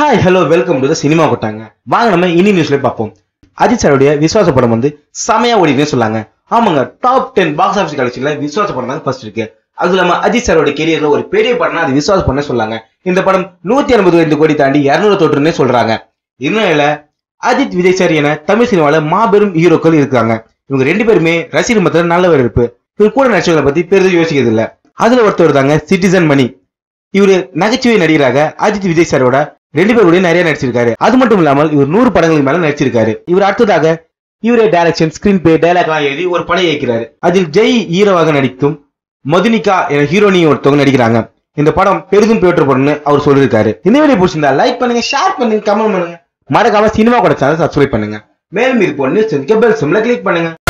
hi hello welcome to the cinema கொட்டாங்க வாங்க நம்ம இனி நியூஸ்ல பார்ப்போம் அஜித் சாருடைய விசுவாச படம் வந்து செமையா ஓடினே சொல்லாங்க ஆமாங்க டாப் டென் பாக்ஸ் ஆஃபீஸ் கலெக்ஷன்ல விசுவாச படம் தான் ஃபர்ஸ்ட் இருக்கு அது இல்லாம அஜித் சாரோட கெரியர்ல ஒரு பெரிய படம்னா அது விசுவாச பண்ண சொல்லாங்க இந்த படம் நூத்தி எண்பது ரெண்டு கோடி தாண்டி இருநூறு தொற்றுன்னே சொல்றாங்க இன்னும் அஜித் விஜய் சார் என தமிழ் சினிமால மாபெரும் ஹீரோக்கள் இருக்காங்க இவங்க ரெண்டு பேருமே ரசிகர் மத்தில நல்ல வரவேற்பு இவர் கூட நடிச்சவங்களை பத்தி பெரிதும் யோசிக்கிறது இல்ல அதுல ஒருத்தர் தாங்க சிட்டிசன் மணி இவரு நகைச்சுவை நடிகராக அஜித் விஜய் சாரோட ரெண்டு பேர் கூட நிறைய நடிச்சிருக்காரு அது மட்டும் இல்லாமல் இவர் நூறு படங்களுக்கு மேல நடிச்சிருக்காரு இவர் அடுத்ததாக இவரே டைரக்ஷன் ஸ்கிரீன் பிளே டைலாக் எல்லாம் எழுதி ஒரு படம் இயக்கிறாரு அதில் ஜெய் ஹீரோவாக நடிக்கும் மதுனிகா என ஹீரோனி ஒருத்தவங்க நடிக்கிறாங்க இந்த படம் பெரிதும் போற்றப்படும்னு அவர் சொல்லியிருக்காரு இந்த வீடியோ பிடிச்சிருந்தா லைக் பண்ணுங்க ஷேர் பண்ணுங்க கமெண்ட் பண்ணுங்க மறக்காம சினிமா கூட சேனல் சப்ஸ்கிரைப் பண்ணுங்க மேலும் இது போல நியூஸ் பெல் சிம்ல கிளிக் பண்ணுங்க